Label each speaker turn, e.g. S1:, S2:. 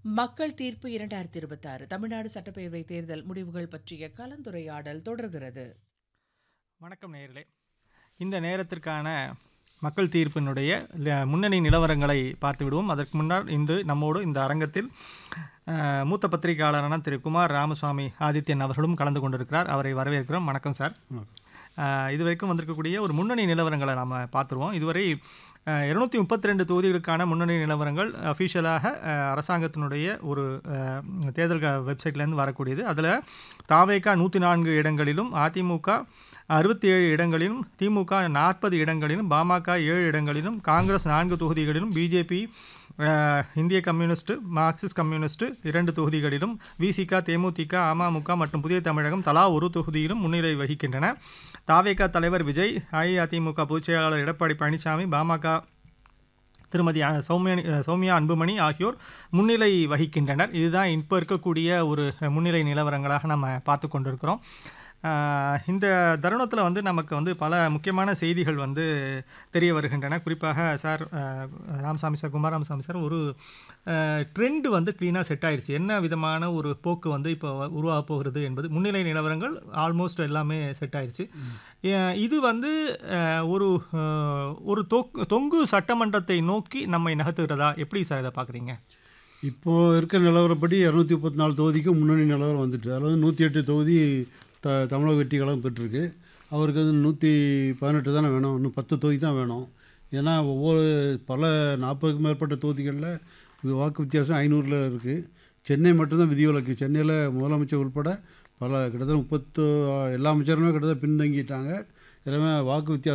S1: மக்கள் தீர்ப்பு இரண்டாயிரத்தி இருபத்தாறு தமிழ்நாடு சட்டப்பேரவை தேர்தல் முடிவுகள் பற்றிய கலந்துரையாடல் தொடர்கிறது
S2: வணக்கம் நேயர்களே இந்த நேரத்திற்கான மக்கள் தீர்ப்பினுடைய ல- முன்னணி நிலவரங்களை பார்த்து விடுவோம் அதற்கு முன்னால் இன்று நம்மோடு இந்த அரங்கத்தில் அஹ், மூத்த பத்திரிகையாளரான திரு குமார் ராமசுவாமி ஆதித்யன் அவர்களும் கலந்து கொண்டிருக்கிறார் அவரை வரவேற்கிறோம் வணக்கம் சார் அஹ், இதுவரைக்கும் வந்திருக்கக்கூடிய ஒரு முன்னணி நிலவரங்களை நாம் பார்த்துருவோம் இதுவரை இருநூத்தி முப்பத்தி ரெண்டு தொகுதிகளுக்கான முன்னணி நிலவரங்கள் அஃபிஷியலாக அரசாங்கத்தினுடைய ஒரு அஹ், தேர்தல் க- வெப்சைட்லேருந்து வரக்கூடியது அதில் தாவேகா நூற்றி நான்கு இடங்களிலும் அதிமுக அறுபத்தி ஏழு இடங்களிலும் திமுக நாற்பது இடங்களிலும் பாமக ஏழு இடங்களிலும் காங்கிரஸ் நான்கு தொகுதிகளிலும் பிஜேபி இந்திய கம்யூனிஸ்ட் மார்க்சிஸ்ட் கம்யூனிஸ்ட் இரண்டு தொகுதிகளிலும் விசிக தேமுதிக அமமுக மற்றும் புதிய தமிழகம் தலா ஒரு தொகுதியிலும் முன்னிலை வகிக்கின்றன தாவேகா தலைவர் விஜய் அஇஅதிமுக பொதுச் செயலாளர் எடப்பாடி பழனிசாமி பாமக திருமதி அ- சௌமியா சௌமியா அன்புமணி ஆகியோர் முன்னிலை வகிக்கின்றனர் இதுதான் இப்போ இருக்கக்கூடிய ஒரு முன்னிலை நிலவரங்களாக நம்ம பார்த்து கொண்டிருக்கிறோம் ஆஹ் இந்த தருணத்தில் வந்து நமக்கு வந்து பல முக்கியமான செய்திகள் வந்து தெரிய வருகின்றன குறிப்பாக சார் ஆஹ் ராமசாமி சார் குமாரராமசாமி சார் ஒரு ட்ரெண்ட் வந்து க்ளீனாக செட் ஆயிருச்சு என்ன விதமான ஒரு போக்கு வந்து இப்போ உருவாக போகிறது என்பது முன்னிலை நிலவரங்கள் ஆல்மோஸ்ட் எல்லாமே செட் ஆயிருச்சு அஹ் இது வந்து அஹ், ஒரு அஹ், ஒரு தொக்- தொங்கு சட்டமன்றத்தை நோக்கி நம்மை நகர்த்துகிறதா எப்படி சார் இதை பார்க்குறீங்க
S3: இப்போது இருக்கிற நிலவரப்படி இரநூத்தி முப்பத்தி நாலு தொகுதிக்கு முன்னணி நிலவரம் வந்துட்டு அதாவது நூற்றி எட்டு தொகுதி த தமிழக வெற்றி கழகம் பெற்றிருக்கு அவருக்கு வந்து நூற்றி பதினெட்டு தானே வேணும் இன்னும் பத்து தொகுதி தான் வேணும் ஏன்னா ஒவ்வொரு பல நாற்பதுக்கும் மேற்பட்ட தொகுதிகளில் வாக்கு வித்தியாசம் ஐநூறில் இருக்குது சென்னை மட்டும்தான் விதிவிலக்கு சென்னையில் முதலமைச்சர் உட்பட பல கிட்டத்தட்ட முப்பத்து எல்லா அமைச்சருமே கிட்டத்தட்ட பின்தங்கிட்டாங்க எல்லாமே வாக்கு வித்தியாசம்